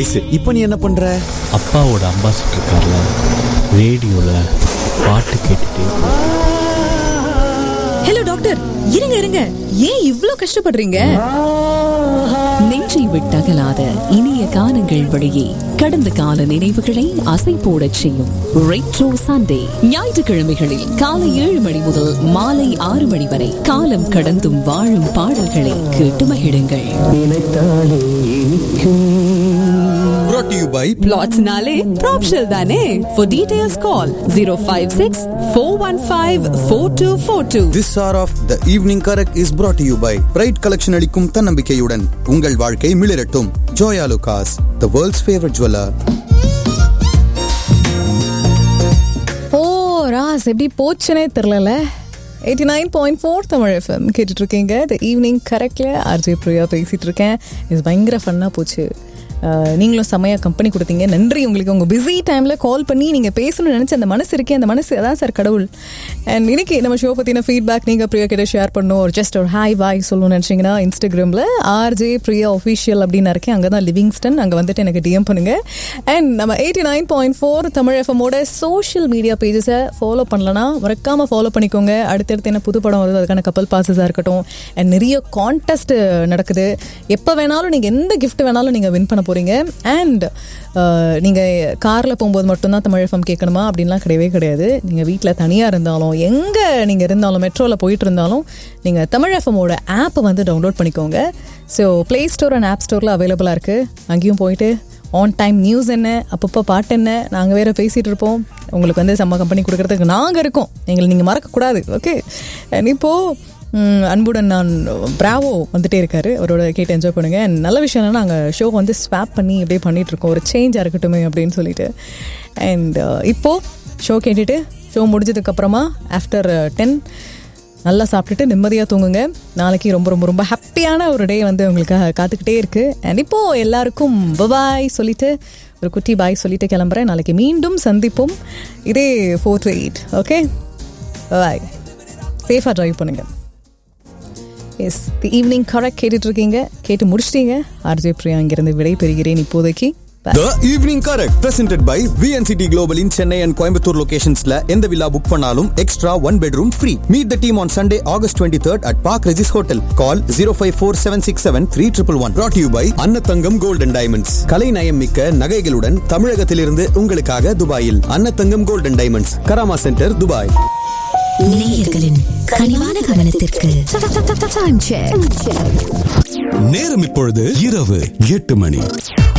வயசு இப்போ நீ என்ன பண்ற அப்பாவோட அம்பாசிடர் இருக்கார்ல ரேடியோவில் பாட்டு கேட்டுட்டே ஹலோ டாக்டர் இருங்க இருங்க ஏன் இவ்ளோ கஷ்டப்படுறீங்க நெஞ்சை விட்டகலாத இனிய காலங்கள் வழியே கடந்த கால நினைவுகளை அசை போடச் செய்யும் ரெட்ரோ சண்டே ஞாயிற்றுக்கிழமைகளில் காலை ஏழு மணி முதல் மாலை ஆறு மணி வரை காலம் கடந்தும் வாழும் பாடல்களை கேட்டு மகிழுங்கள் brought to you by பிளாட்ஸ்னாலே ப்ராப்ஷல் தானே for details call zero five six four one five four two four two This hour of the evening correct is brought to you by Bright Collection அளிக்கும் தன்னம்பிக்கையுடன் உங்கள் வாழ்க்கை மிளிரட்டும் Joya லுகாஸ் the world's favorite jeweler ஓ ராஸ் எப்படி போச்சுனே தெரிலல eighty nine point four Tamil FM கேட்டுட்டு இருக்கீங்க த ஈவினிங் கரெக்டில் ஆர்ஜே பிரியா பேசிட்டு இருக்கேன் இது பயங்கர ஃபன்னாக போச்சு அஹ், நீங்களும் செம்மையாக கம்பெனி கொடுத்தீங்க நன்றி உங்களுக்கு உங்கள் பிஸி டைமில் கால் பண்ணி நீங்கள் பேசணும்னு நினச்ச அந்த மனசு இருக்கே அந்த மனசு அதான் சார் கடவுள் அண்ட் இன்னைக்கு நம்ம ஷோ பற்றின ஃபீட்பேக் நீங்கள் பிரியா கிட்ட ஷேர் பண்ணணும் ஒரு ஜஸ்ட் ஒரு ஹாய் பாய் சொல்லணும்னு நினச்சிங்கன்னா இன்ஸ்டாகிராமில் ஆர்ஜே பிரியா ஒஃபிஷியல் அப்படின்னு இருக்கேன் அங்கே தான் லிவிங்ஸ்டன் அங்கே வந்துட்டு எனக்கு டிஎம் பண்ணுங்க அண்ட் நம்ம eighty nine point four Tamil எஃப்எம்மோட சோஷியல் மீடியா பேஜஸை ஃபாலோ பண்ணலனா மறக்காமல் ஃபாலோ பண்ணிக்கோங்க அடுத்தடுத்து என்ன புது படம் வருது அதுக்கான கப்பல் பாசஸாக இருக்கட்டும் அண்ட் நிறைய கான்டெஸ்ட் நடக்குது எப்போ வேணாலும் நீங்கள் எந்த கிஃப்ட் வேணாலும் நீங்கள் வின் பண்ண போகிறீங்க அண்ட் நீங்கள் காரில் போகும்போது மட்டும்தான் தமிழ் எஃப்எம் கேட்கணுமா அப்படின்லாம் கிடையவே கிடையாது நீங்கள் வீட்டில் தனியாக இருந்தாலும் எங்கே நீங்கள் இருந்தாலும் மெட்ரோவில் போயிட்டு இருந்தாலும் நீங்கள் தமிழ் எஃப்எம்மோட ஆப்பை வந்து டவுன்லோட் பண்ணிக்கோங்க so play store and app ஸ்டோரில் அவைலபிளாக இருக்குது அங்கேயும் போயிட்டு ஆன் டைம் நியூஸ் என்ன அப்பப்போ பாட்டு என்ன நாங்கள் வேறு பேசிகிட்டு இருப்போம் உங்களுக்கு வந்து செம்ம கம்பெனி கொடுக்கறதுக்கு நாங்கள் இருக்கோம் எங்களை நீங்கள் மறக்கக்கூடாது ஓகே இப்போது ம், அன்புடன் நான் பிராவோ வந்துட்டே இருக்காரு அவரோட கேட்டு என்ஜாய் பண்ணுங்க And நல்ல விஷயம் என்னன்னா நாங்கள் ஷோ வந்து ஸ்வாப் பண்ணி அப்படியே பண்ணிட்டு இருக்கோம் ஒரு சேஞ்சாக இருக்கட்டுமே அப்படின்னு சொல்லிட்டு அண்ட் இப்போ ஷோ கேட்டுட்டு ஷோ முடிஞ்சதுக்கப்புறமா ஆஃப்டர் டென் நல்லா சாப்பிட்டுட்டு நிம்மதியாக தூங்குங்க நாளைக்கு ரொம்ப ரொம்ப ரொம்ப ஹாப்பியான ஒரு டே வந்து உங்களுக்காக காத்துக்கிட்டே இருக்கு அண்ட் இப்போ எல்லாருக்கும் பபாய் சொல்லிட்டு ஒரு குட்டி பாய் சொல்லிட்டு கிளம்புறேன் நாளைக்கு மீண்டும் சந்திப்போம் இதே four to eight okay bye சேஃபாக ட்ரைவ் பண்ணுங்க எஸ் தி ஈவினிங் கரெக்ட் கேட்டுட்டு இருக்கீங்க கேட்டு முடிச்சிட்டீங்க ஆர்ஜே பிரியா இங்கிருந்து விடை பெறுகிறேன் இப்போதைக்கு Bye. The Evening Correct presented by VNCT Global in Chennai and Coimbatore locations-ல எந்த வில்லா புக் பண்ணாலும் extra one bedroom free meet the team on Sunday August twenty third at Park Regis hotel call zero five four seven six seven three triple one brought you by Annathangam Golden Diamonds கலை நயம் மிக்க நகைகளுடன் தமிழகத்திலிருந்து உங்களுக்காக துபாயில் Annathangam Golden Diamonds Karama Centre Dubai நேயர்களின் கனிவான கவனத்திற்கு நேரம் இப்பொழுது இரவு எட்டு மணி